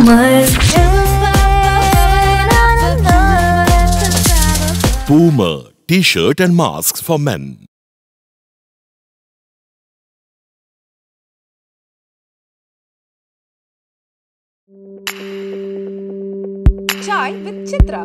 Boomer. Boomer T-shirt and masks for men. Chai with Chitra.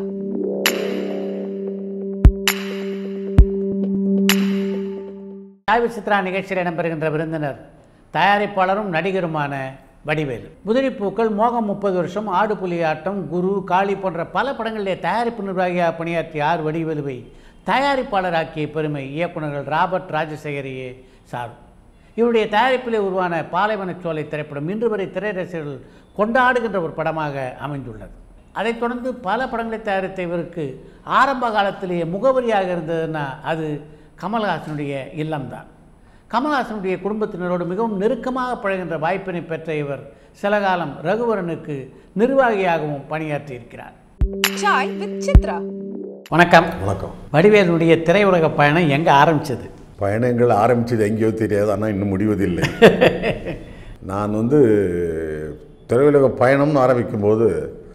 சாய்வு சித்ரா நிகழ்ச்சியில் இடம்பெறுகின்ற விருந்தினர் தயாரிப்பாளரும் நடிகருமான வடிவேலு முதிரிப்பூக்கள் மோகம் முப்பது வருஷம் ஆடு புலி ஆட்டம் குரு காளி போன்ற பல படங்களிலே தயாரிப்பு நிர்வாகியாக பணியாற்றிய ஆர் வடிவேலுவை தயாரிப்பாளராக்கிய பெருமை இயக்குநர்கள் ராபர்ட் ராஜசேகரையே சாரும் இவருடைய தயாரிப்பிலே உருவான பாலைவனச்சோலை திரைப்படம் இன்று வரை திரைரசிகர்கள் கொண்டாடுகின்ற ஒரு படமாக அமைந்துள்ளது அதைத் தொடர்ந்து பல படங்களை தயாரித்த இவருக்கு ஆரம்ப காலத்திலேயே முகவரியாக இருந்ததுன்னா அது கமல்ஹாசனுடைய இல்லம்தான் கமல்ஹாசனுடைய குடும்பத்தினரோடு மிகவும் நெருக்கமாக பழகின்ற வாய்ப்பினை பெற்ற இவர் சில காலம் ரகுவரனுக்கு நிர்வாகியாகவும் பணியாற்றியிருக்கிறார் Chai with Chitra. வணக்கம் வணக்கம் வடிவேலுடைய திரையுலக பயணம் எங்கே ஆரம்பிச்சது பயணங்கள் ஆரம்பிச்சது எங்கேயோ தெரியாது ஆனால் இன்னும் முடிவதில்லை நான் வந்து திரையுலக பயணம்னு ஆரம்பிக்கும்போது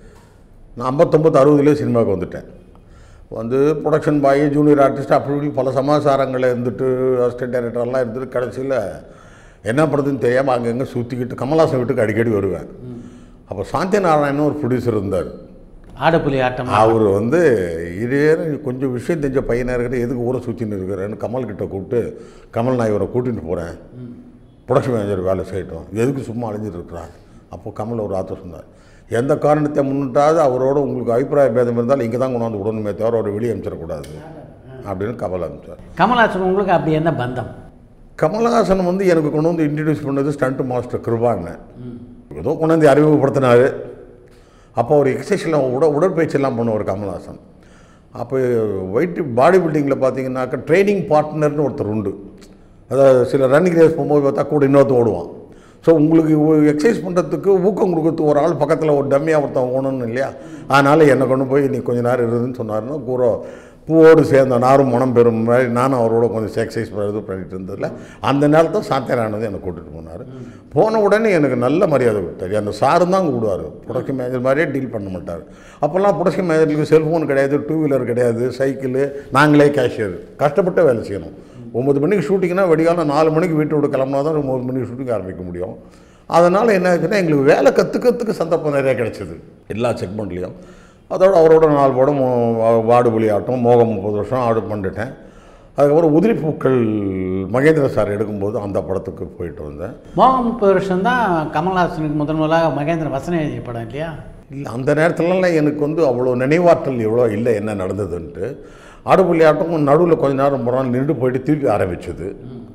நான் ஐம்பத்தொம்பது அறுபதுலேயே சினிமாவுக்கு வந்துட்டேன் வந்து ப்ரொடக்ஷன் பாய் ஜூனியர் ஆர்டிஸ்ட் அப்படி இப்படி பல சமாசாரங்களில் இருந்துட்டு அசிஸ்டன்ட் டைரக்டர்லாம் இருந்துட்டு கடைசியில் என்ன பண்ணுறதுன்னு தெரியாமல் அங்கங்கே சுற்றிக்கிட்டு கமல்ஹாசன் வீட்டுக்கு அடிக்கடி வருவேன் அப்போ சாந்தி நாராயணன் ஒரு ப்ரொடியூசர் இருந்தார் ஆடு புலி ஆட்டம் அவர் வந்து இதே கொஞ்சம் விஷயம் தெரிஞ்ச பையனாக இருக்கிற எதுக்கு ஊரை சுற்றின்னு இருக்கிறேன்னு கமல் கிட்ட கூப்பிட்டு கமல் நான் இவரை கூட்டிகிட்டு போகிறேன் ப்ரொடக்ஷன் மேனேஜர் வேலை செய்யட்டும் எதுக்கு சும்மா அழிஞ்சிட்டு இருக்கிறார் அப்போ கமல் ஒரு ஆத்தர் சொன்னார் எந்த காரணத்தை முன்னிட்டாவது அவரோட உங்களுக்கு அபிப்பிராய பேதம் இருந்தால் இங்கே தான் கொண்டாந்து விடணுமே தவிர அவரை வெளியே அனுப்பிச்சிடக்கூடாது அப்படின்னு கமல் அனுப்பிச்சார் கமல்ஹாசன் உங்களுக்கு அப்படி என்ன பந்தம் கமலஹாசன் வந்து எனக்கு கொண்டு வந்து இன்ட்ரடியூஸ் பண்ணது ஸ்டண்ட் மாஸ்டர் கிருபான்னு ஏதோ கொண்டு வந்து அறிமுகப்படுத்தினார் அப்போ ஒரு எக்ஸசைஸ்லாம் உட உடற்பயிற்சியெல்லாம் பண்ணுவார் கமல்ஹாசன் அப்போ வெயிட் பாடி பில்டிங்கில் பார்த்தீங்கன்னாக்கா ட்ரைனிங் பார்ட்னர்னு ஒருத்தர் உண்டு அதாவது சில ரன்னிங் ரேஸ் போகும்போது பார்த்தா கூட இன்னொருத்தன் ஓடுவான் ஸோ உங்களுக்கு எக்ஸசைஸ் பண்ணுறதுக்கு ஊக்கம் கொடுக்கறதுக்கு ஒரு ஆள் பக்கத்தில் ஒரு டம்மியாக ஒருத்தன் ஓடணும் இல்லையா அதனால் என்னை கொண்டு போய் நீ கொஞ்ச நேரம் இருதுன்னு சொன்னாருன்னா கூற பூவோடு சேர்ந்த நாரும் மனம் பெறும் மாதிரி நானும் அவரோட கொஞ்சம் எக்ஸசைஸ் இது பண்ணிட்டு இருந்ததில்ல அந்த நேரத்தில் சாத்தியரானது என்னை கூட்டிகிட்டு போனார் போன உடனே எனக்கு நல்ல மரியாதை கொடுத்தாரு அந்த சாரும் தான் கூடுவார் ப்ரொடக்ஷன் மேனேஜர் மாதிரியே டீல் பண்ண மாட்டார் அப்போல்லாம் ப்ரொடக்ஷன் மேனேஜருக்கு செல்ஃபோன் கிடையாது டூ வீலர் கிடையாது சைக்கிள் நாங்களே கேஷியர் கஷ்டப்பட்டு வேலை செய்யணும் ஒம்பது மணிக்கு ஷூட்டிங்னா விடிகாலம் நாலு மணிக்கு வீட்டை விட்டு கிளம்புனா தான் ஒம்பது மணிக்கு ஷூட்டிங் ஆரம்பிக்க முடியும் அதனால் என்ன ஆச்சுன்னா எங்களுக்கு வேலை கற்றுக்கிறதுக்கு சந்தர்ப்பம் நிறைய கிடைச்சிது எல்லா செக்மெண்ட்லேயும் அதோட அவரோட நாலு படம் மோ- வாடு புலி ஆட்டம் மோகம் முப்பது வருஷம் ஆடு பண்ணிட்டேன் அதுக்கப்புறம் உதிரி பூக்கள் மகேந்திர சார் எடுக்கும்போது அந்த படத்துக்கு போயிட்டு வந்தேன் மோகம் முப்பது வருஷம் தான் கமல்ஹாசனுக்கு முதன் முதலாக மகேந்திர வசனம் எழுதிய படம் இல்லையா இல்லை அந்த நேரத்துலலாம் எனக்கு வந்து அவ்வளோ நினைவாற்றல் எவ்வளோ இல்லை என்ன நடந்ததுன்ட்டு ஆடுபுள்ளி ஆட்டம் நடுவில் கொஞ்ச நேரம் போனால் நின்று போயிட்டு திருப்பி ஆரம்பிச்சது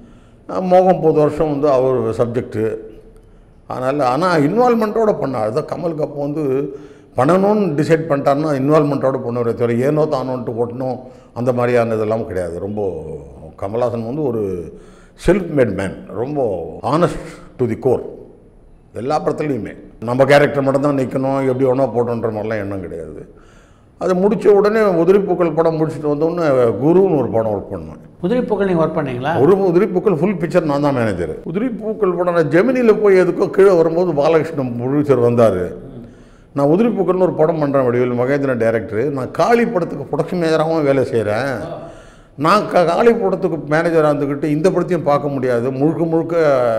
அஹ் மோகம் போது வருஷம் வந்து அவர் சப்ஜெக்ட்டு அதனால் ஆனால் இன்வால்மெண்ட்டோட பண்ணார் அதான் கமலுக்கு அப்போ வந்து பண்ணணும்னு டிசைட் பண்ணிட்டாருன்னா இன்வால்மெண்ட்டோட பண்ணுவாரே தவிர ஏனோ தானோன்ட்டு ஓட்டணும் அந்த மாதிரியான இதெல்லாம் கிடையாது ரொம்ப கமல்ஹாசன் வந்து ஒரு செல்ஃப் மேட் மேன் ரொம்ப ஆனஸ்ட் டு தி கோர் எல்லா படத்துலையுமே நம்ம கேரக்டர் மட்டும்தான் நிற்கணும் எப்படி வேணா போட்டோன்ற மாதிரிலாம் எண்ணம் கிடையாது அது முடித்த உடனே உதிரிப்பூக்கள் படம் முடிச்சுட்டு வந்தோடனே குருன்னு ஒரு படம் ஒர்க் பண்ணேன் உதிரிப்பூக்கள் நீங்கள் ஒர்க் பண்ணீங்களா ஒரு உதிரிப்பூக்கள் ஃபுல் பிக்சர் நான் தான் மேனேஜர் உதிரிப்பூக்கள் படம் நான் ஜெமினியில் போய் எதுக்கோ கீழே வரும்போது பாலகிருஷ்ணன் ப்ரொடியூசர் வந்தார் நான் உதிரிப்பூக்கள்னு ஒரு படம் பண்ணுறேன் வடிவேல் மகேந்திரன் டைரக்டர் நான் காளி படத்துக்கு ப்ரொடக்ஷன் மேனேஜராகவும் வேலை செய்கிறேன் நான் க- காளி படத்துக்கு மேனேஜராக இருந்துக்கிட்டு இந்த படத்தையும் பார்க்க முடியாது முழுக்க முழுக்க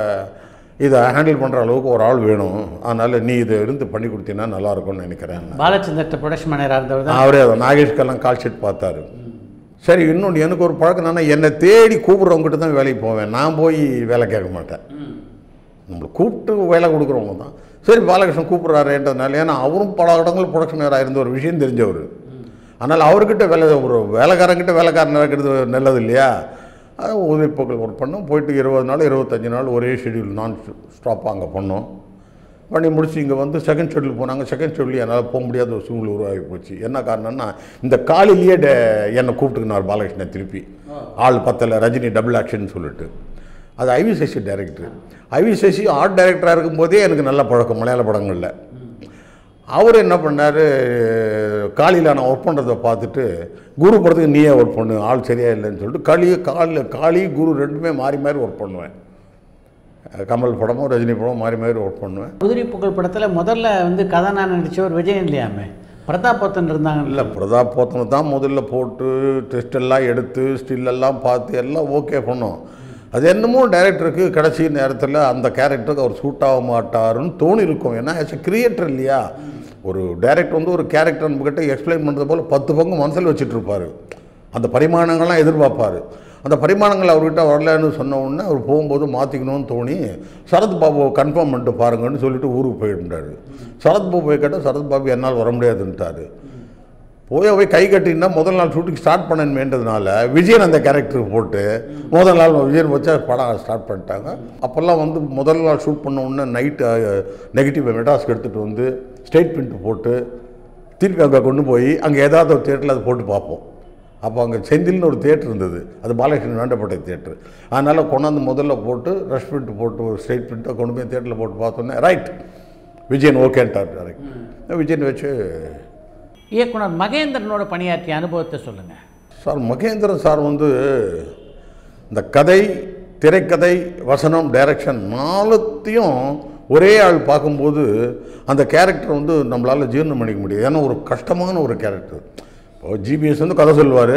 இதை ஹேண்டில் பண்ணுற அளவுக்கு ஒரு ஆள் வேணும் அதனால் நீ இதை இருந்து பண்ணி கொடுத்தீங்கன்னா நல்லாயிருக்கும்னு நினைக்கிறேன் பாலச்சந்தர்ட்ட ப்ரொடக்ஷன் மேனேஜராக இருந்தவர் தான் அவரே அதை நாகேஷ்கெல்லாம் கால் ஷீட் பார்த்தாரு சரி இன்னொன்று எனக்கு ஒரு பழக்கம் என்னன்னா என்னை தேடி கூப்பிட்றவங்ககிட்ட தான் வேலைக்கு போவேன் நான் போய் வேலை கேட்க மாட்டேன் நம்மளை கூப்பிட்டு வேலை கொடுக்குறவங்க தான் சரி பாலகிருஷ்ணன் கூப்பிட்றாருன்றதுனால ஏன்னா அவரும் பல இடங்கள் ப்ரொடக்ஷன் வேறு இருந்த ஒரு விஷயம் தெரிஞ்சவர் அதனால் அவர்கிட்ட வேலை ஒரு வேலைக்காரங்கிட்ட வேலைக்காரன் இருக்கிறது நல்லது இல்லையா அது உதவிப்போக்கள் ஒர்க் பண்ணோம் போயிட்டு இருபது நாள் இருபத்தஞ்சி நாள் ஒரே ஷெட்யூல் நான் ஸ்டாப்பாக அங்கே பண்ணோம் பண்ணி முடிச்சு இங்கே வந்து செகண்ட் ஷெட்யூல் போனாங்க செகண்ட் ஷெட்யூல் என்னால் போக முடியாத ஒரு சூழ்நிலை உருவாகி போச்சு என்ன காரணம்னா இந்த காலையிலேயே டே என்னை கூப்பிட்டுக்கினார் பாலகிருஷ்ணன் திருப்பி ஆள் பத்தலை ரஜினி டபுள் ஆக்ஷன் சொல்லிட்டு அது ஐவி சசி டைரக்டர் ஐவி சசி ஆர்ட் டைரக்டராக இருக்கும்போதே எனக்கு நல்ல பழக்கம் மலையாள படங்களில் அவர் என்ன பண்ணார் காளியில் நான் ஒர்க் பண்ணுறதை பார்த்துட்டு குரு படத்துக்கு நீயே ஒர்க் பண்ணு ஆள் சரியா இல்லைன்னு சொல்லிட்டு காளி காலில் காளி குரு ரெண்டுமே மாறி மாறி ஒர்க் பண்ணுவேன் கமல் படமும் ரஜினி படமும் மாறி மாறி ஒர்க் பண்ணுவேன் குதிரை புகழ் படத்தில் முதல்ல வந்து கதாநாயகன் நடித்தவர் விஜய் இல்லையாமே பிரதாப் போத்தன் இருந்தாங்க இல்லை பிரதாப் போத்தனை தான் முதல்ல போட்டு டெஸ்ட் எல்லாம் எடுத்து ஸ்டில் எல்லாம் பார்த்து எல்லாம் ஓகே பண்ணோம் அது என்னமோ டைரக்டருக்கு கடைசி நேரத்தில் அந்த கேரக்டருக்கு அவர் சூட் ஆக மாட்டாருன்னு தோணி இருக்கும் ஏன்னா ஆஸ் எ கிரியேட்டர் இல்லையா ஒரு டைரக்டர் வந்து ஒரு கேரக்டர் நம்மக்கிட்ட எக்ஸ்பிளைன் பண்ணுறது போல் பத்து பங்கு மனசில் வச்சுட்டு இருப்பாரு அந்த பரிமாணங்கள்லாம் எதிர்பார்ப்பார் அந்த பரிமாணங்கள் அவர்கிட்ட வரலன்னு சொன்ன உடனே அவர் போகும்போது மாற்றிக்கணும்னு தோணி சரத் பாபுவை கன்ஃபார்ம் பண்ணிட்டு பாருங்கன்னு சொல்லிட்டு ஊருக்கு போயிருந்தார் சரத் பாபு போய் கேட்டால் சரத் பாபு என்னால் வர முடியாதுன்ட்டாரு போய் போய் கை கட்டினா முதல் நாள் ஷூட்டிங் ஸ்டார்ட் பண்ணணுமேன்றதுனால விஜயன் அந்த கேரக்டருக்கு போட்டு முதல் நாள் விஜயன் வச்சா படம் ஸ்டார்ட் பண்ணிட்டாங்க அப்போல்லாம் வந்து முதல் நாள் ஷூட் பண்ண உடனே நைட்டு நெகட்டிவ் மெட்ராஸ்க்கு எடுத்துகிட்டு வந்து ஸ்டேட் பிரிண்ட் போட்டு திருப்பி அங்கே கொண்டு போய் அங்கே ஏதாவது ஒரு தேட்டரில் அதை போட்டு பார்ப்போம் அப்போ அங்கே செந்தில்னு ஒரு தேட்டர் இருந்தது அது பாலகிருஷ்ணன் வேண்டப்பட்ட தேட்டர் அதனால் கொண்டாந்து முதல்ல போட்டு ரஷ் பிரிண்ட் போட்டு ஒரு ஸ்ட்ரெயிட் பிரிண்ட்டை கொண்டு போய் தேட்டரில் போட்டு பார்த்தோன்னே ரைட் விஜயன் ஓகேன்ட்டார் டேரக்ட் விஜயன் வச்சு இயக்குனர் மகேந்திரனோட பணியாற்றிய அனுபவத்தை சொல்லுங்கள் சார் மகேந்திரன் சார் வந்து இந்த கதை திரைக்கதை வசனம் டைரக்ஷன் நாலுத்தையும் ஒரே ஆள் பார்க்கும்போது அந்த கேரக்டர் வந்து நம்மளால் ஜீரணம் பண்ணிக்க முடியாது ஏன்னா ஒரு கஷ்டமான ஒரு கேரக்டர் இப்போ ஜிபிஎஸ் வந்து கதை சொல்லுவார்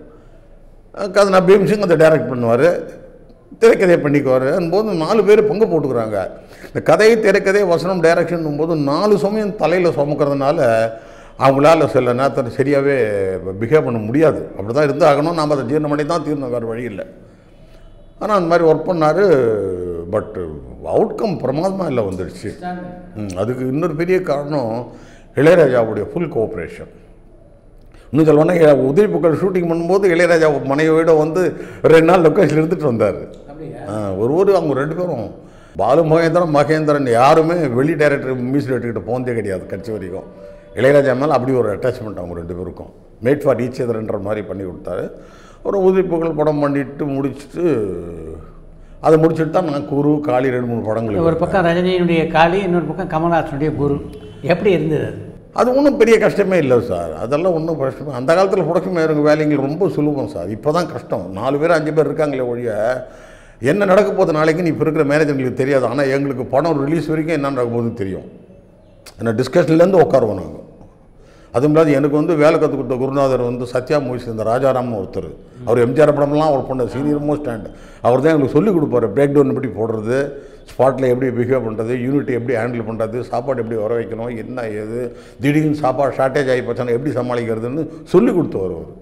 கதை நான் பீம் சிங் அதை டைரக்ட் பண்ணுவார் திரைக்கதையை பண்ணிக்குவார் போது நாலு பேர் பங்கு போட்டுக்கிறாங்க இந்த கதை திரைக்கதை வசனம் டைரக்ஷன் போது நாலு சமயம் தலையில் சுமக்கிறதுனால அவங்களால சில நேரத்தில் சரியாகவே பிஹேவ் பண்ண முடியாது அப்படி தான் இருந்து ஆகணும் நாம் அதை ஜீரணம் பண்ணி தான் தீரணும் வேறு வழி இல்லை ஆனால் அந்த மாதிரி ஒர்க் பண்ணார் பட் அவுட்கம் பிரமாதமாக இல்லை வந்துடுச்சு ம், அதுக்கு இன்னொரு பெரிய காரணம் இளையராஜாவுடைய ஃபுல் கோஆப்ரேஷன் இன்னும் சொல்லணும்னா உதவி புக்கள் ஷூட்டிங் பண்ணும்போது இளையராஜா மனைவியோட வந்து ரெண்டு நாள் லொக்கேஷன் இருந்துட்டு வந்தார் ஒரு ஒரு அவங்க ரெண்டு பேரும் பாலு மகேந்திரன் மகேந்திரன் யாருமே வெளி டைரக்டர் மியூசிக் டைரக்டர்கிட்ட போனதே கிடையாது கட்சி வரைக்கும் இளையராஜா மேலே அப்படி ஒரு அட்டாச்மெண்ட் அவங்க ரெண்டு பேருக்கும் மேட் ஃபார் ஈச் எதர்ன்ற மாதிரி பண்ணி கொடுத்தாரு ஒரு உதவி புகழ் படம் பண்ணிட்டு முடிச்சுட்டு அதை முடிச்சுட்டு தான் நான் குரு காளி ரெண்டு மூணு படங்கள் ஒரு பக்கம் ரஜினியினுடைய காளி இன்னொரு பக்கம் கமல்ஹாசனுடைய குரு எப்படி இருந்தது அது அது ஒன்றும் பெரிய கஷ்டமே இல்லை சார் அதெல்லாம் ஒன்றும் கஷ்டமே அந்த காலத்தில் ப்ரொடக்ஷன் மேருங்க வேலைங்க ரொம்ப சுலபம் சார் இப்போ தான் கஷ்டம் நாலு பேர் அஞ்சு பேர் இருக்காங்களே ஒழிய என்ன நடக்க போகுது நாளைக்கு நீ இப்போ இருக்கிற மேனேஜர்களுக்கு தெரியாது ஆனால் எங்களுக்கு படம் ரிலீஸ் வரைக்கும் என்ன நடக்க போகுதுன்னு தெரியும் ஏன்னா டிஸ்கஷன்லேருந்து உட்காருவோம் நாங்கள் அதுவும் இல்லாத எனக்கு வந்து வேலை கற்றுக் கொடுத்த குருநாதர் வந்து சத்யா மூவிஸ் இந்த ராஜாராம்னு ஒருத்தர் அவர் எம்ஜிஆர் படம்லாம் அவர் பண்ண சீனியர் மோஸ்ட் ஸ்டாண்ட் அவர் தான் எங்களுக்கு சொல்லிக் கொடுப்பாரு பிரேக் டவுன் எப்படி போடுறது ஸ்பாட்டில் எப்படி பிஹேவ் பண்ணுறது யூனிட் எப்படி ஹேண்டில் பண்ணுறது சாப்பாடு எப்படி வர வைக்கணும் என்ன ஏது திடீர்னு சாப்பாடு ஷார்ட்டேஜ் ஆகி போச்சுன்னா எப்படி சமாளிக்கிறதுன்னு சொல்லிக் கொடுத்தவர் அவர்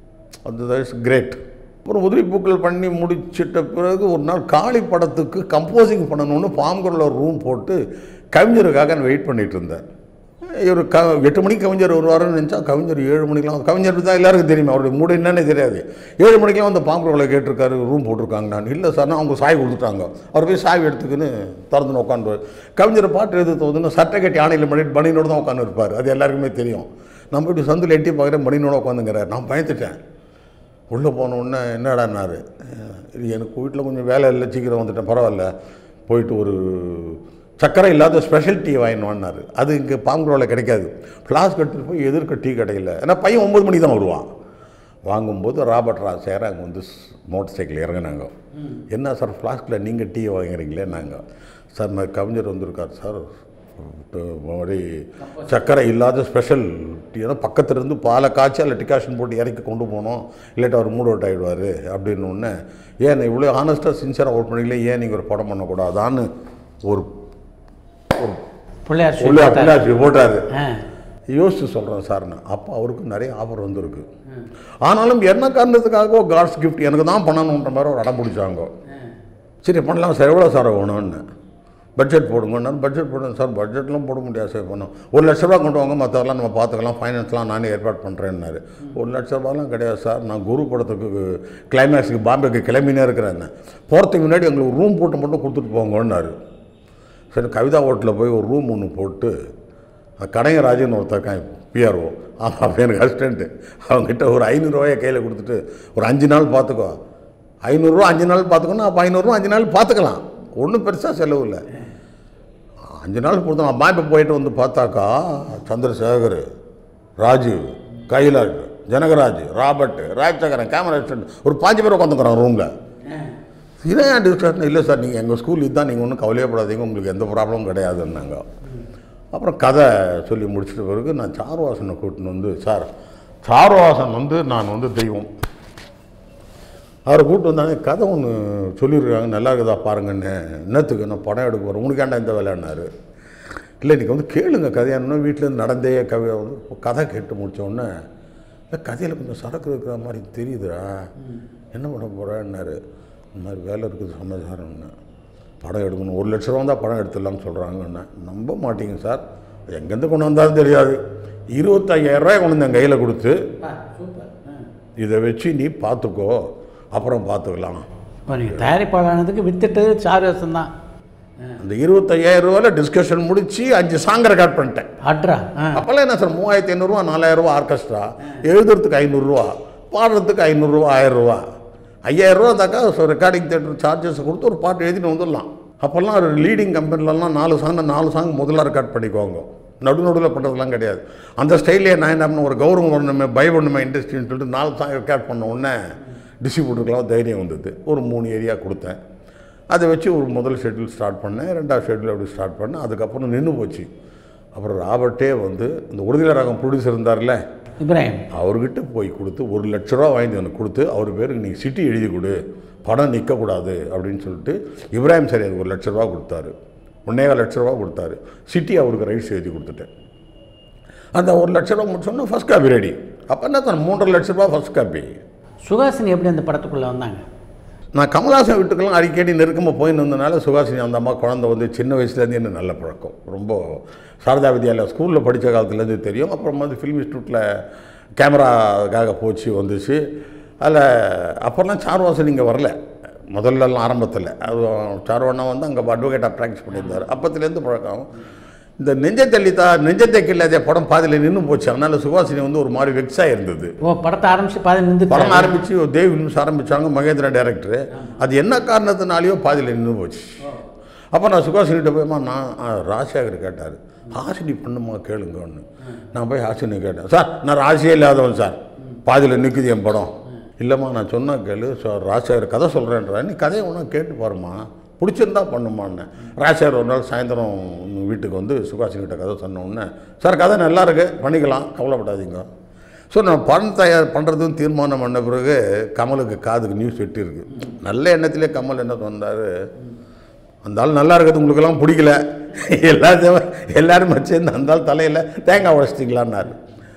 அது இஸ் கிரேட் அப்புறம் உதிரி பூக்கள் பண்ணி முடிச்சிட்ட பிறகு ஒரு நாள் காளி படத்துக்கு கம்போசிங் பண்ணணும்னு பாம்குரில் ஒரு ரூம் போட்டு கவிஞருக்காக நான் வெயிட் பண்ணிட்டு இருந்தேன் இவர் க எட்டு மணிக்கு கவிஞர் வருவாருன்னு நினச்சா கவிஞர் ஏழு மணிக்கெலாம் கவிஞர் தான் எல்லாருக்கும் தெரியுமா அவருடைய மூடு என்னன்னே தெரியாது ஏழு மணிக்கெலாம் வந்து பாம்புகளை கேட்டிருக்காரு ரூம் போட்டிருக்காங்க நான் இல்லை சார் அவங்க சாய் கொடுத்துட்டாங்க அவர் போய் சாய் எடுத்துக்கின்னு திறந்துன்னு உட்காந்து கவிஞர் பாட்டு எது தோதுன்னு சட்டை கட்டி ஆணையில் பண்ணி பனினோட தான் உட்காந்து இருப்பார் அது எல்லாருக்குமே தெரியும் நம்ம இப்படி சந்தில் எட்டி பார்க்குறேன் பனினோட உட்காந்துங்கிறார் நான் பயந்துட்டேன் உள்ளே போன உடனே என்னடான்னாரு இது எனக்கு வீட்டில் கொஞ்சம் வேலை இல்லை சீக்கிரம் வந்துட்டேன் பரவாயில்ல போயிட்டு ஒரு சக்கரை இல்லாத ஸ்பெஷல் டீ வாங்கினோன்னாரு அது இங்கே பாங்குரோவில் கிடைக்காது ஃப்ளாஸ்க் எடுத்துகிட்டு போய் எதிர்க்க டீ கடையில் ஏன்னா பையன் ஒம்பது மணிக்கு தான் வருவான் வாங்கும்போது ராபர்ட் ரா சேர அங்கே வந்து மோட்டர் சைக்கிள் இறங்குனாங்க என்ன சார் ஃப்ளாஸ்கில் நீங்கள் டீ வாங்குறீங்களே நாங்கள் சார் நான் கவிஞர் வந்திருக்கார் சார் மாதிரி சர்க்கரை இல்லாத ஸ்பெஷல் டீ ஏன்னா பக்கத்துல இருந்து பாலை காய்ச்சி அதில் டிகாஷன் போட்டு இறக்கி கொண்டு போனோம் இல்லாட்டி அவர் மூட் அவுட் ஆகிடுவார் அப்படின்னு ஒன்று ஏன் இவ்வளோ ஆனஸ்ட்டாக சின்சியராக ஒர்க் பண்ணீங்களே ஏன் நீங்கள் ஒரு படம் பண்ணக்கூடாதான்னு ஒரு ஒரு பிள்ளையார் சொல்லி உள்ள பார்த்தாரு. பிள்ளாச்சி போட்டார் ஆ யோசிச்சு சொல்கிறேன் சார் நான் அப்போ அவருக்கு நிறைய ஆஃபர் வந்திருக்கு ஆனாலும் என்ன காரணத்துக்காகவோ காட்ஸ் கிஃப்ட் எனக்கு தான் பண்ணணுன்ற மாதிரி ஒரு அடம் பிடிச்சாங்க சரி பண்ணலாம் சார் எவ்வளோ சார் வேணும்னு பட்ஜெட் போடுங்கன்னா பட்ஜெட் போடுங்க சார் பட்ஜெட்லாம் போட முடியாது சார் பண்ணோம் ஒரு லட்ச ரூபா கொண்டு வாங்க மற்றதெல்லாம் நம்ம பார்த்துக்கலாம் ஃபைனான்ஸ்லாம் நானே ஏற்பாடு பண்ணுறேன்னாரு ஒரு லட்ச ரூபாலாம் கிடையாது சார் நான் குரு படத்துக்கு கிளைமேக்ஸுக்கு பாம்பேக்கு கிளம்பினே இருக்கிறேன் போகிறதுக்கு முன்னாடி எங்களுக்கு ரூம் போட்டு மட்டும் கொடுத்துட்டு போங்கன்னாரு சரி கவிதா ஹோட்டலில் போய் ஒரு ரூம் ஒன்று போட்டு கடையராஜன் ஒருத்தர் பிஆர்ஓ ஆமாம் அப்போ எனக்கு அசிஸ்டண்ட்டு அவங்ககிட்ட ஒரு ஐநூறுரூவாயை கையில் கொடுத்துட்டு ஒரு அஞ்சு நாள் பார்த்துக்கோ ஐநூறுரூவா அஞ்சு நாள் பார்த்துக்கணும் அப்போ ஐநூறுரூவா அஞ்சு நாள் பார்த்துக்கலாம் ஒன்றும் பெருசாக செலவு இல்லை அஞ்சு நாள் கொடுத்தோம் நான் இப்போ போயிட்டு வந்து பார்த்தாக்கா Chandrasekhar Rajeev Kailash Janagaraj Robert Rajasekaran camera assistant ஒரு பாஞ்சு பேர் உட்காந்துக்கிறான் ரூமில் இதை ஏன் டிஸ்கஷன் இல்லை சார் நீங்கள் எங்கள் ஸ்கூல் இதுதான் நீங்கள் ஒன்றும் கவலையப்படாதீங்க உங்களுக்கு எந்த ப்ராப்ளமும் கிடையாதுன்னாங்க அப்புறம் கதை சொல்லி முடிச்சிட்ட பிறகு நான் சாருவாசனை கூட்டின்னு வந்து சார் சாருவாசன் வந்து நான் வந்து தெய்வம் அவரை கூப்பிட்டு வந்தாங்க கதை ஒன்று சொல்லியிருக்காங்க நல்லா இருக்குதா பாருங்கன்னு என்னத்துக்கு நான் படம் எடுக்க போகிறேன் உனக்கு ஏன்டா இந்த வேலைன்னாரு இல்லை இன்றைக்கி வந்து கேளுங்க கதையானு வீட்டிலேருந்து நடந்தே கவி வந்து கதை கேட்டு முடிச்ச உடனே இல்லை கதையில் கொஞ்சம் சரக்கு இருக்கிற மாதிரி தெரியுதுடா என்ன பண்ண போகிறேன்னாரு இந்த மாதிரி வேலை இருக்குது சமாச்சாரம்னு படம் எடுக்கணும் ஒரு லட்ச ரூபா தான் படம் எடுத்துடலாம்னு சொல்கிறாங்கன்னு நம்ப மாட்டீங்க சார் எங்கேருந்து கொண்டு வந்தாலும் தெரியாது இருபத்தையாயிரரூவாய் கொண்டு வந்து என் கையில் கொடுத்து சூப்பர் இதை வச்சு நீ பார்த்துக்கோ அப்புறம் பார்த்துக்கலாம் இப்போ நீங்கள் தயாரிப்பாளரானதுக்கு வித்துட்டது சாருவாசன் தான் அந்த இருபத்தையாயிரம் ரூபாயில் டிஸ்கஷன் முடிச்சு அஞ்சு சாங் ரெக்கார்ட் பண்ணிட்டேன் அட்ரா ஆ அப்போல்லாம் என்ன சார் மூவாயிரத்தி ஐநூறுரூவா நாலாயிரரூவா ஆர்கெஸ்ட்ரா எழுதுறதுக்கு ஐநூறுரூவா பாடுறதுக்கு ஐநூறுரூவா ஆயிரரூவா ஐயாயிரரூவா தாக்கா ரெக்கார்டிங் தேட்டர் சார்ஜஸ் கொடுத்து ஒரு பாட்டு எழுதிட்டு வந்துடலாம் அப்போல்லாம் ஒரு லீடிங் கம்பெனிலலாம் நாலு சாங் நாலு சாங் முதல்ல ரெக்கார்ட் பண்ணிக்குவாங்க நடு நடுவில் பண்ணுறதுலாம் கிடையாது அந்த ஸ்டைல்லே நான் என்ன பண்ண ஒரு கௌரவம் வரணுமே பயப்படணுமே இண்டஸ்ட்ரின்னு சொல்லிட்டு நாலு சாங் ரெக்கார்ட் பண்ண உடனே டிஸ்ட்ரிபியூட்டருக்கெல்லாம் தைரியம் வந்தது ஒரு மூணு ஏரியா கொடுத்தேன் அதை வச்சு ஒரு முதல் ஷெட்யூல் ஸ்டார்ட் பண்ணேன் ரெண்டாவது ஷெட்யூல் அப்படி ஸ்டார்ட் பண்ணேன் அதுக்கப்புறம் நின்று போச்சு அப்புறம் ராபர்ட்டே வந்து இந்த உறுதியில் ரகம் ப்ரொடியூசர் இருந்தார்ல இப்ராஹிம் அவர்கிட்ட போய் கொடுத்து ஒரு லட்ச ரூபா வாங்கி எனக்கு கொடுத்து அவர் பேருக்கு நீ சிட்டி எழுதி கொடு படம் நிற்கக்கூடாது அப்படின்னு சொல்லிட்டு இப்ராஹிம் சார் எனக்கு ஒரு லட்ச ரூபா கொடுத்தாரு ஒன்னேகால் லட்ச ரூபா கொடுத்தாரு சிட்டி அவருக்கு ரைட்ஸ் எழுதி கொடுத்துட்டேன் அந்த ஒரு லட்ச ரூபா முடிச்சோன்னா ஃபஸ்ட் காப்பி ரெடி அப்போ என்ன தான் மூன்றரை லட்ச ரூபா ஃபஸ்ட் காப்பி சுகாசினி எப்படி அந்த படத்துக்குள்ளே வந்தாங்க நான் கமல்ஹாசன் வீட்டுக்கெல்லாம் அடிக்கடி நெருக்கமாக போயின்னு வந்தனால சுகாசினி அந்த அம்மா குழந்தை வந்து சின்ன வயசுலேருந்து எனக்கு நல்ல பழக்கம் ரொம்ப சாரதா வித்யாலயா ஸ்கூலில் படித்த காலத்துலேருந்து தெரியும் அப்புறம் வந்து ஃபிலிம் இன்ஸ்டியூட்டில் கேமராக்காக போச்சு வந்துச்சு அதில் அப்போல்லாம் சாருவாசன் இங்கே வரல முதல்லலாம் ஆரம்பத்தில் அது சாருவண்ணா வந்து அங்கே அட்வொகேட்டாக ப்ராக்டிஸ் பண்ணியிருந்தார் அப்பத்துலேருந்து பழக்கம் இந்த நெஞ்சை தள்ளித்தா நெஞ்சத்தை கில்லாதே படம் பாதியில் நின்று போச்சு அதனால் சுகாசினி வந்து ஒரு மாதிரி வெக்ஸாக இருந்தது ஓ படத்தை ஆரம்பிச்சு பாதி படம் நின்று ஆரம்பித்து தேவ் ஃபிலிம்ஸ் ஆரம்பித்தாங்க மகேந்திரா டைரக்டர் அது என்ன காரணத்தினாலேயோ பாதியில் நின்று போச்சு அப்போ நான் சுகாசினிகிட்ட போய்மா நான் ஆ, ராஜசேகர் கேட்டார் ஹாசினி பண்ணுமா கேளுங்கன்னு நான் போய் ஹாசினி கேட்டேன் சார் நான் ராசியே இல்லாதவன் சார் பாதியில் நிற்குது என் படம் இல்லைம்மா நான் சொன்ன கேளு சார் ராஜசேகர் கதை சொல்கிறேன்றா நீ கதையை ஒன்றா கேட்டு பாருமா பிடிச்சிருந்தா பண்ணுமான்னு ராஜசேகர் ஒரு நாள் சாயந்தரம் வீட்டுக்கு வந்து சுகாசினிகிட்ட கதை சொன்ன உடனே சார் கதை நல்லா இருக்கு பண்ணிக்கலாம் கவலைப்படாதீங்க ஸோ நான் படம் தயார் பண்ணுறதுன்னு தீர்மானம் பண்ண பிறகு கமலுக்கு காதுக்கு நியூஸ் இருக்கு நல்ல எண்ணத்திலே கமல் என்ன சொன்னார் அந்த ஆள் நல்லா இருக்கிறது உங்களுக்கெல்லாம் பிடிக்கல எல்லாத்தையும் எல்லாரும் சேர்ந்து அந்த ஆள் தலையில் தேங்காய் உடச்சிட்டிங்களான்னாரு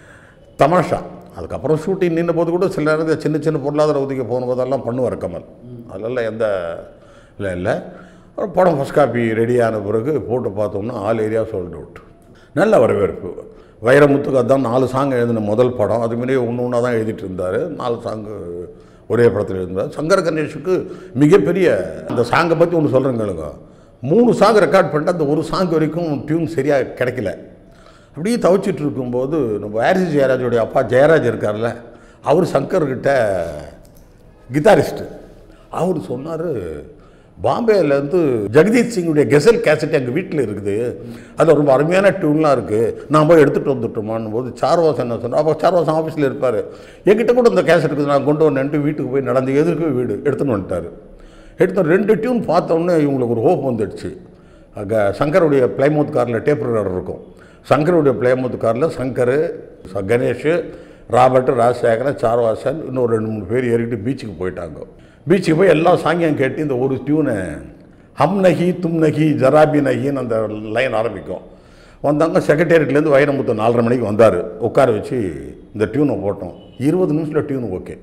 தமாஷா அதுக்கப்புறம் ஷூட்டிங் நின்ற போது கூட சில நேரத்தில் சின்ன சின்ன பொருளாதார உதவிக்கு போன போதெல்லாம் பண்ணுவார் கமல் அதெல்லாம் எந்த இல்லை இல்லை அப்புறம் படம் ஃபஸ்ட் காப்பி ரெடியான பிறகு போட்டு பார்த்தோம்னா ஆல் ஏரியா சோல்ட் அவுட் நல்ல வரவேற்பு வைரமுத்துக்கு அதான் நாலு சாங் எழுதின முதல் படம் அது முன்னாடி ஒன்று ஒன்றா தான் எழுதிட்டு இருந்தார் நாலு சாங்கு ஒரே படத்தில் எழுதினார் சங்கர் கணேஷுக்கு மிகப்பெரிய அந்த சாங்கை பற்றி ஒன்று சொல்கிறேங்களுங்க மூணு சாங் ரெக்கார்ட் பண்ணிட்டு அந்த ஒரு சாங் வரைக்கும் டியூன் சரியாக கிடைக்கல அப்படியே தவிச்சிட்டு இருக்கும்போது நம்ம வாரிசு ஜெயராஜோடைய அப்பா ஜெயராஜ் இருக்கார்ல அவர் சங்கர்கிட்ட கிட்டாரிஸ்ட்டு அவர் சொன்னார் பாம்பேலேருந்து ஜெகதீஷ் சிங்குடைய கெசல் கேசட் எங்கள் வீட்டில் இருக்குது அதில் ரொம்ப அருமையான டியூன்லாம் இருக்குது நான் போய் எடுத்துகிட்டு வந்துட்டோமான்னு போது சார்வாசன் என்ன சொன்னார் அப்போ சார்வாசன் ஆஃபீஸில் இருப்பார் என்கிட்ட கூட இந்த கேசட் இருக்குது நான் கொண்டு வந்தேன்ட்டு வீட்டுக்கு போய் நடந்து எதிர்க்கு வீடு எடுத்துன்னு வந்துட்டார் எடுத்து ரெண்டு டியூன் பார்த்தோன்னே இவங்களுக்கு ஒரு ஹோப் வந்துடுச்சு அங்கே சங்கருடைய பிளைமூத் காரில் டேப் ரெக்கார்டர் இருக்கும் சங்கருடைய பிளைமூத் காரில் சங்கர் ச- கணேஷ் ராபர்ட் ராஜசேகரன் சார்வாசன் இன்னும் ரெண்டு மூணு பேர் ஏறிக்கிட்டு பீச்சுக்கு போயிட்டாங்க பீச்சுக்கு போய் எல்லா சாங்கியம் கேட்டு இந்த ஒரு டியூனை ஹம் நகி தும் நகி ஜராபி நகின்னு அந்த லைன் ஆரம்பிக்கும் வந்தாங்க செக்ரட்டேரியட்லேருந்து வைரமுத்து நாலரை மணிக்கு வந்தார் உட்கார வச்சு இந்த டியூனை போட்டோம் இருபது நிமிஷத்தில் டியூன் ஓகே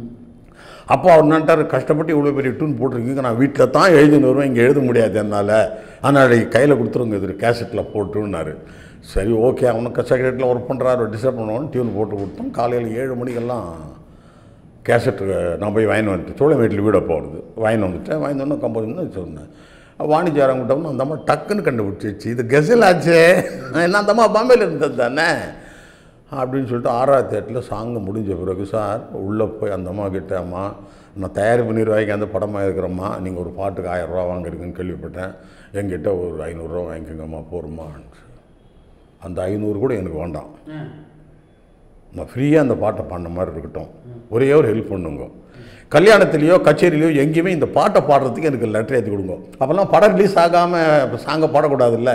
அப்போ அவர் நினைட்டார் கஷ்டப்பட்டு இவ்வளோ பெரிய டியூன் போட்டிருக்கீங்க நான் வீட்டில் தான் எழுதின்னு வருவேன் இங்கே எழுத முடியாது என்னால் ஆனால் கையில் கொடுத்துருங்க இது கேசட்டில் போட்டுன்னாரு சரி ஓகே அவனுக்கு செக்ரட்டரியில் ஒர்க் பண்ணுறாரு டிஸ்டர்ப் பண்ணுவான்னு டியூன் போட்டு கொடுத்தோம் காலையில் ஏழு மணிக்கெல்லாம் கேசட்டு நான் போய் வாங்கி வந்துட்டேன் சோழ வீட்டில் வீட போகிறது வாங்கி வந்துட்டேன் வாங்கி வந்து கம்போஸ் பண்ணி சொன்னேன் வாணிஜாரங்கிட்டோம்னா அந்த அம்மா டக்குன்னு கண்டுபிடிச்சிச்சு இது கெசல் ஆச்சே என்ன அந்த அம்மா பாம்பேயில் இருந்தது தானே அப்படின்னு சொல்லிட்டு ஆறாவது தேட்டில் சாங்கு முடிஞ்ச பிறகு சார் உள்ளே போய் அந்த அம்மா கிட்ட அம்மா நான் தயார் பண்ணிடுவாய்க்கு அந்த படமாக இருக்கிறம்மா நீங்கள் ஒரு பாட்டுக்கு ஆயிரம் ரூபா வாங்குறீங்கன்னு கேள்விப்பட்டேன் என்கிட்ட ஒரு ஐநூறுரூவா வாங்கிக்கோங்கம்மா போருமா அந்த ஐநூறு கூட எனக்கு வேண்டாம் நான் ஃப்ரீயாக அந்த பாட்டை பாடின மாதிரி இருக்கட்டும் ஒரே ஒரு ஹெல்ப் பண்ணுங்க கல்யாணத்துலேயோ கச்சேரியிலையோ எங்கேயுமே இந்த பாட்டை பாடுறதுக்கு எனக்கு லெட்டர் ஏற்றி கொடுங்க அப்போல்லாம் படம் ரிலீஸ் ஆகாமல் சாங்கை பாடக்கூடாதுல்ல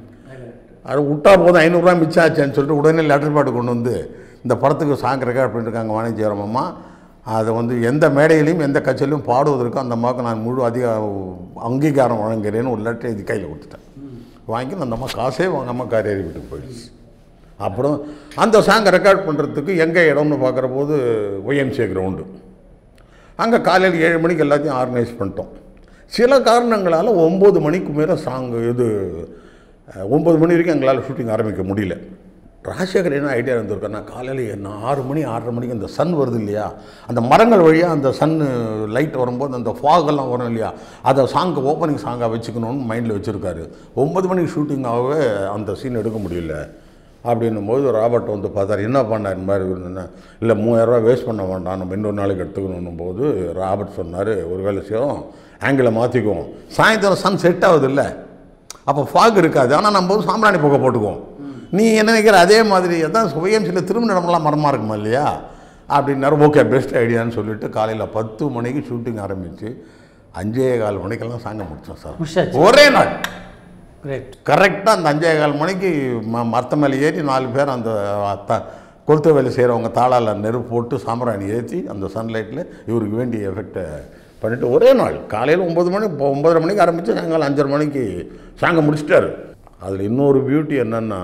அது விட்டா போதும் ஐநூறுரூவா மிச்சம் ஆச்சுன்னு சொல்லிட்டு உடனே லெட்டர் பாட்டு கொண்டு வந்து இந்த படத்துக்கு சாங் ரெக்கார்ட் பண்ணியிருக்காங்க வாணிஜ்யரம் அம்மா அதை வந்து எந்த மேடையிலையும் எந்த கச்சேரியிலும் பாடுவதற்கு அந்த அம்மாவுக்கு நான் முழு அதிக அங்கீகாரம் வழங்குறேன்னு ஒரு லெட்டர் எழுதி கையில் கொடுத்துட்டேன் வாங்கி அந்த அம்மா காசே வாங்காமல் காரேறி வீட்டுக்கு போயிடுச்சு அப்புறம் அந்த சாங்கை ரெக்கார்ட் பண்ணுறதுக்கு எங்கே இடம்னு பார்க்குற போது ஒய்எம்சிஏ கிரவுண்டு அங்கே காலையில் ஏழு மணிக்கு எல்லாத்தையும் ஆர்கனைஸ் பண்ணிட்டோம் சில காரணங்களால் ஒம்பது மணிக்கு மேலே சாங் இது அஹ், ஒம்பது மணி வரைக்கும் எங்களால் ஷூட்டிங் ஆரம்பிக்க முடியல ராஜசேகர் என்ன ஐடியா இருந்திருக்காருன்னா காலையில் என்ன ஆறு மணி ஆறரை மணிக்கு அந்த சன் வருது இல்லையா அந்த மரங்கள் வழியாக அந்த சன் லைட் வரும்போது அந்த fog எல்லாம் வரும் இல்லையா அதை சாங்கை ஓப்பனிங் சாங்காக வச்சுக்கணும்னு மைண்டில் வச்சுருக்காரு ஒம்பது மணிக்கு ஷூட்டிங்காகவே அந்த சீன் எடுக்க முடியல அப்படின்னும் போது ராபர்ட் வந்து பார்த்தாரு என்ன பண்ணார் இந்த மாதிரி இருந்தேன்னா இல்லை மூவாயிரரூவா வேஸ்ட் பண்ண வேண்டாம் நம்ம இன்னொரு நாளைக்கு எடுத்துக்கணும் போது ராபர்ட் சொன்னார் ஒரு வேலை செய்யும் ஆங்கிளை மாற்றிக்குவோம் சாயந்தரம் சன் செட் ஆகுது இல்லை அப்போ ஃபாக் இருக்காது ஆனால் நம்ம வந்து சாம்பிராணி புகை போட்டுக்குவோம் நீ என்ன நினைக்கிற அதே மாதிரி தான் சுயம்சியில் திரும்ப இடமெல்லாம் மரமாக இருக்குமா இல்லையா அப்படின்னாரு ஓகே பெஸ்ட் ஐடியான்னு சொல்லிட்டு காலையில் பத்து மணிக்கு ஷூட்டிங் ஆரம்பித்து அஞ்சே கால் மணிக்கெல்லாம் சாங்க முடித்தோம் சார் முடிச்சாச்சு ஒரே நாள் கிரேட் கரெக்டாக அந்த அஞ்சே கால் மணிக்கு ம மரத்த மேலே ஏறி நாலு பேர் அந்த த கொளுத்த வேலை செய்கிறவங்க தாளால் நெருப்பு போட்டு சாம்பிராணி ஏற்றி அந்த சன்லைட்டில் இவருக்கு வேண்டிய எஃபெக்டை பண்ணிவிட்டு ஒரே நாள் காலையில் ஒம்பது மணி இப்போ ஒம்பதரை மணிக்கு ஆரம்பித்து சாயங்காலம் அஞ்சரை மணிக்கு சாங்க முடிச்சிட்டாரு அதில் இன்னொரு பியூட்டி என்னென்னா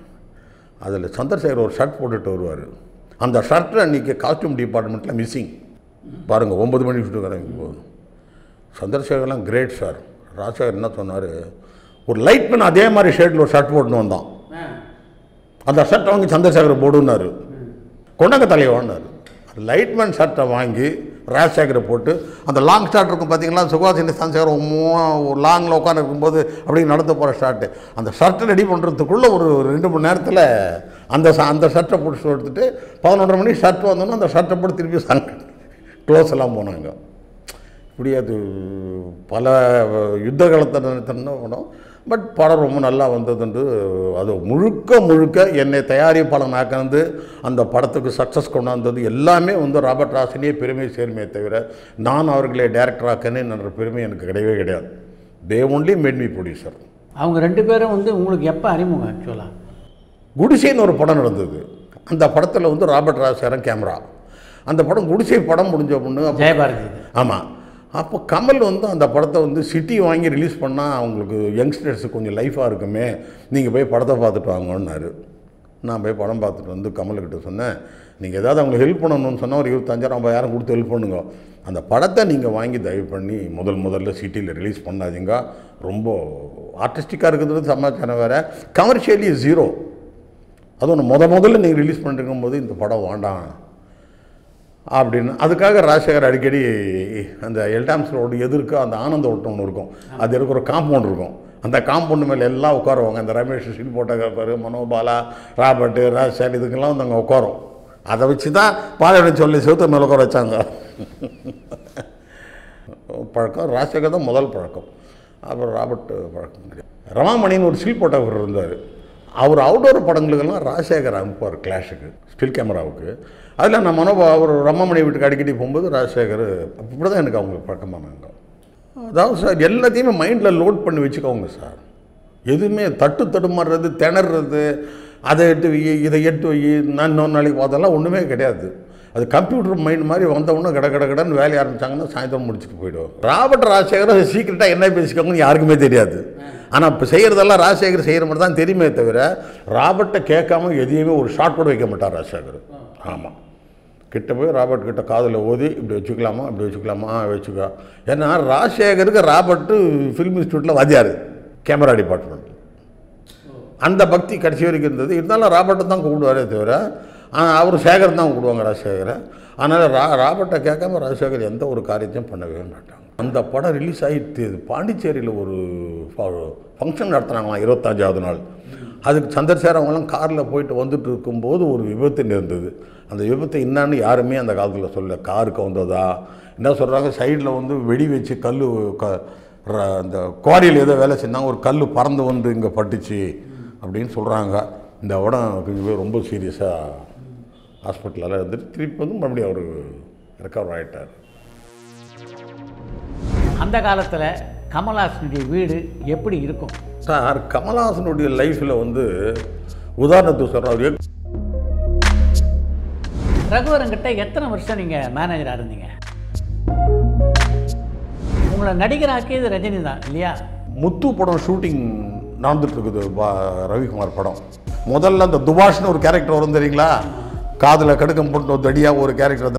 அதில் சந்திரசேகர் ஒரு ஷர்ட் போட்டுட்டு வருவார் அந்த ஷர்ட் அன்றைக்கி காஸ்டியூம் டிபார்ட்மெண்ட்டில் மிஸ்ஸிங் பாருங்கள் ஒம்பது மணிக்கு ஷூட்டு ஆரம்பிக்கும் போது சந்திரசேகர்லாம் கிரேட் சார் ராஜசேகர் என்ன சொன்னார் ஒரு லைட் மேன் அதே மாதிரி ஷர்ட்டில் ஒரு ஷர்ட் போட்டுன்னு வந்தான் அந்த ஷர்ட்டை வாங்கி சந்திரசேகர் போடுனாரு கொண்டங்க தலையை வாங்கினார் லைட்மேன் ஷர்ட்டை வாங்கி ராஜசேகரை போட்டு அந்த லாங் ஷாட் இருக்கும் பார்த்தீங்களா சுகாசினி சந்திரசேகர் ஒரு லாங்கில் உட்காந்து இருக்கும்போது அப்படியே நடந்து போகிற ஷார்ட்டு அந்த ஷர்ட்டை ரெடி பண்ணுறதுக்குள்ளே ஒரு ரெண்டு மணி நேரத்தில் அந்த ச- அந்த ஷர்ட்டை போட்டு எடுத்துட்டு பதினொன்றரை மணி ஷர்ட் வந்தோன்னா அந்த ஷர்ட்டை போட்டு திருப்பி சங் க்ளோஸ் எல்லாம் போனாங்க இப்படி அது பல யுத்த காலத்தில் படம் பட் படம் ரொம்ப நல்லா வந்ததுண்டு அது முழுக்க முழுக்க என்னை தயாரிப்பாளனாக்கந்து அந்த படத்துக்கு சக்ஸஸ் கொண்டாந்தது எல்லாமே வந்து ராபர்ட் ராசினியே பெருமை சேர்மையை தவிர நான் அவர்களை டேரக்டர் ஆக்கன்னு என்ற பெருமை எனக்கு கிடையவே கிடையாது they only made me producer அவங்க ரெண்டு பேரும் வந்து உங்களுக்கு எப்போ அறிமுகம் ஆக்சுவலாக குடிசைன்னு ஒரு படம் நடந்தது அந்த படத்தில் வந்து ராபர்ட் ராசேரன் கேமரா அந்த படம் குடிசை படம் முடிஞ்ச பொண்ணு அப்ப- ஜெயபாரதி இது. ஆமாம் அப்போ கமல் வந்து அந்த படத்தை வந்து சிட்டி வாங்கி ரிலீஸ் பண்ணால் அவங்களுக்கு யங்ஸ்டர்ஸுக்கு கொஞ்சம் லைஃபாக இருக்குமே நீங்கள் போய் படத்தை பார்த்துட்டு வாங்கன்னாரு நான் போய் படம் பார்த்துட்டு வந்து கமல்கிட்ட சொன்னேன் நீங்கள் ஏதாவது அவங்களுக்கு ஹெல்ப் பண்ணணும்னு சொன்னால் ஒரு இருபத்தஞ்சாயிரம் ஐம்பதாயிரம் கொடுத்து ஹெல்ப் பண்ணுங்க அந்த படத்தை நீங்கள் வாங்கி தயவு பண்ணி முதல் முதல்ல சிட்டியில் ரிலீஸ் பண்ணாதீங்க ரொம்ப ஆர்டிஸ்டிக்காக இருக்கிறது சமாச்சாரம் வேறு கமர்ஷியலி ஜீரோ அது ஒன்று முத முதல்ல நீங்கள் ரிலீஸ் பண்ணிருக்கும் போது இந்த படம் வேண்டாம் அப்படின்னு அதுக்காக ராஜசேகர் அடிக்கடி அந்த எல்டாம்ஸ் ரோடு எதிர்க்க அந்த ஆனந்த ஓட்டம் ஒன்று இருக்கும் அது இருக்கிற ஒரு காம்பவுண்ட் இருக்கும் அந்த காம்பவுண்டு மேலே எல்லாம் உட்காருவாங்க அந்த Ramesh still photographer Manobala Robert Rajasekhar இதுக்கெல்லாம் வந்து அங்கே உட்காரும் அதை வச்சு தான் பாதையோட சொல்லி செவுத்த மேலே உட்கார வச்சாங்க பழக்கம் ராஜசேகர் தான் முதல் பழக்கம் அப்புறம் ராபர்ட் பழக்கம் கிடையாது ரமாமணின்னு ஒரு ஸ்டில் போட்டோகிராஃபர் இருந்தார் அவர் அவுடோர் படங்களுக்கெல்லாம் ராஜசேகர் அனுப்புவார் கிளாஷுக்கு ஸ்டில் கேமராவுக்கு அதில் நான் மனோபா அவர் ரமாமணி வீட்டுக்கு அடிக்கடி போகும்போது ராஜசேகர் இப்படி தான் எனக்கு அவங்க பழக்கமானாங்க அதாவது சார் எல்லாத்தையுமே மைண்டில் லோட் பண்ணி வச்சுக்கோங்க சார் எதுவுமே தட்டு தடுமாறுறது திணறது அதை எட்டு வை இதை எட்டு வை நான் இன்னொரு நாளைக்கு பார்த்தெல்லாம் ஒன்றுமே கிடையாது அது கம்ப்யூட்டர் மைண்ட் மாதிரி வந்தவொடனே கட கட கடன்னு வேலையை ஆரம்பிச்சாங்கன்னா சாயந்தரம் முடிச்சுட்டு போயிடுவோம் ராபர்ட் ராஜசேகர் சீக்கிரட்டாக என்ன பேசிக்கோங்கன்னு யாருக்குமே தெரியாது ஆனால் இப்போ செய்கிறதெல்லாம் ராஜசேகர் செய்கிற மாதிரி தான் தெரியுமே தவிர ராபர்ட்டை கேட்காம எதையுமே ஒரு ஷார்ட் கூட வைக்க மாட்டார் ராஜசேகர் ஆமாம் கிட்ட போய் ராபர்ட் கிட்ட காதில் ஓதி இப்படி வச்சுக்கலாமா இப்படி வச்சுக்கலாமா ஆ, வச்சுக்கோ ஏன்னா ராஜசேகருக்கு ராபர்ட்டு ஃபிலிம் இன்ஸ்டியூட்டில் வாத்தியார் கேமரா டிபார்ட்மெண்ட் அந்த பக்தி கடைசி வரைக்கும் இருந்தது இருந்தாலும் ராபர்ட்டை தான் கூப்பிடுவாரே தவிர ஆ, அவர் சேகர் தான் கூப்பிடுவாங்க ராஜசேகரை அதனால் ரா ராபர்ட்டை கேட்காம ராஜசேகர் எந்த ஒரு காரியத்தையும் பண்ணவே மாட்டாங்க அந்த படம் ரிலீஸ் ஆகிட்டு பாண்டிச்சேரியில் ஒரு ஃபங்க்ஷன் நடத்துனாங்களாம் இருபத்தஞ்சாவது நாள் அதுக்கு சந்திரசேகர் அவங்களாம் காரில் போயிட்டு வந்துட்டு இருக்கும்போது ஒரு விபத்து நேர்ந்தது அந்த விபத்து என்னன்னு யாருமே அந்த காலத்தில் சொல்ல கார் கவுந்ததா என்ன சொல்கிறாங்க சைடில் வந்து வெடி வச்சு கல் க ர- அந்த குவாரியில் ஏதோ வேலை செஞ்சாங்க ஒரு கல் பறந்து வந்து இங்கே பட்டுச்சு அப்படின்னு சொல்கிறாங்க இந்த இடம் கொஞ்சம் ரொம்ப சீரியஸாக ஹாஸ்பிட்டலில் இருந்துட்டு திருப்பி வந்து மறுபடியும் அவர் ரெக்கவர் ஆகிட்டார் அந்த காலத்தில் கமல்ஹாசனுடைய வீடு எப்படி இருக்கும் சார் கமல்ஹாசனுடைய லைஃப்பில் வந்து உதாரணத்துக்கு சொல்கிறேன் அவர் எப்- ரகுவரன்கிட்ட எத்தனை வருஷம் நீங்கள் மேனேஜராக இருந்தீங்க உங்களை நடிகராக்கியது ரஜினி தான் இல்லையா முத்து படம் ஷூட்டிங் நடந்துட்டு இருக்குது பா- ரவிக்குமார் படம் முதல்ல அந்த துபாஷ்னு ஒரு கேரக்டர் வரும் தெரியுங்களா காதில் கடுக்கம் போட்டு ஒரு தடியாக ஒரு கேரக்டர்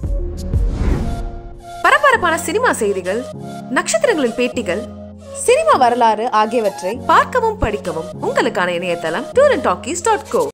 பரபரப்பான சினிமா செய்திகள் நட்சத்திரங்களின் பேட்டிகள் சினிமா வரலாறு ஆகியவற்றை பார்க்கவும் படிக்கவும் உங்களுக்கான இணையதளம் tour and talkies dot go